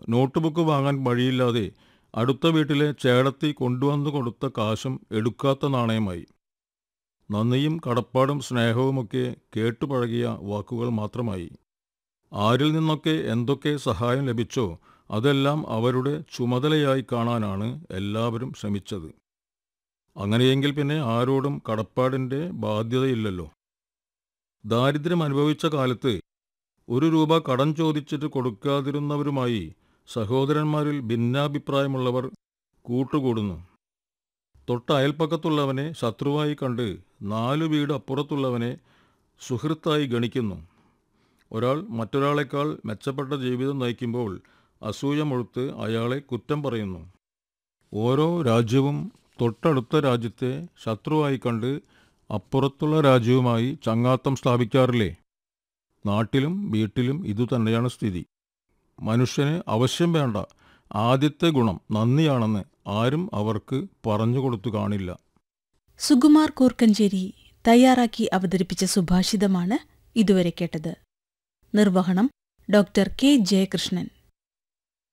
note book വാങ്ങാൻ വഴിയില്ലാതെ അടുത്ത വീട്ടിലെ ചേടത്തി കൊണ്ടുവന്നു കൊടുത്ത കാശും എടുക്കാത്ത നാണയമായി നന്ദിയും കടപ്പാടും സ്നേഹവുമൊക്കെ കേട്ടുപഴകിയ വാക്കുകൾ മാത്രമായി ആരിൽ നിന്നൊക്കെ എന്തൊക്കെ സഹായം ലഭിച്ചോ അതെല്ലാം അവരുടെ ചുമതലയായി കാണാനാണ് എല്ലാവരും ശ്രമിച്ചത് അങ്ങനെയെങ്കിൽ പിന്നെ ആരോടും കടപ്പാടിൻ്റെ ബാധ്യതയില്ലല്ലോ ദാരിദ്ര്യം അനുഭവിച്ച കാലത്ത് ഒരു രൂപ കടം ചോദിച്ചിട്ട് കൊടുക്കാതിരുന്നവരുമായി സഹോദരന്മാരിൽ ഭിന്നാഭിപ്രായമുള്ളവർ കൂട്ടുകൂടുന്നു തൊട്ട അയൽപ്പക്കത്തുള്ളവനെ ശത്രുവായി കണ്ട് നാലു വീട് അപ്പുറത്തുള്ളവനെ സുഹൃത്തായി ഗണിക്കുന്നു ഒരാൾ മറ്റൊരാളെക്കാൾ മെച്ചപ്പെട്ട ജീവിതം നയിക്കുമ്പോൾ അസൂയ മുഴുത്ത് അയാളെ കുറ്റം പറയുന്നു ഓരോ രാജ്യവും തൊട്ടടുത്ത രാജ്യത്തെ ശത്രുവായി കണ്ട് അപ്പുറത്തുള്ള രാജ്യവുമായി ചങ്ങാത്തം സ്ഥാപിക്കാറില്ലേ നാട്ടിലും വീട്ടിലും ഇതുതന്നെയാണ് സ്ഥിതി മനുഷ്യന് അവശ്യം വേണ്ട ആദ്യത്തെ ഗുണം നന്ദിയാണെന്ന് ആരും അവർക്ക് പറഞ്ഞു കൊടുത്തു കാണില്ല സുകുമാർ കൂർക്കഞ്ചേരി തയ്യാറാക്കി അവതരിപ്പിച്ച സുഭാഷിതമാണ് ഇതുവരെ കേട്ടത് നിർവഹണം ഡോക്ടർ കെ ജയകൃഷ്ണൻ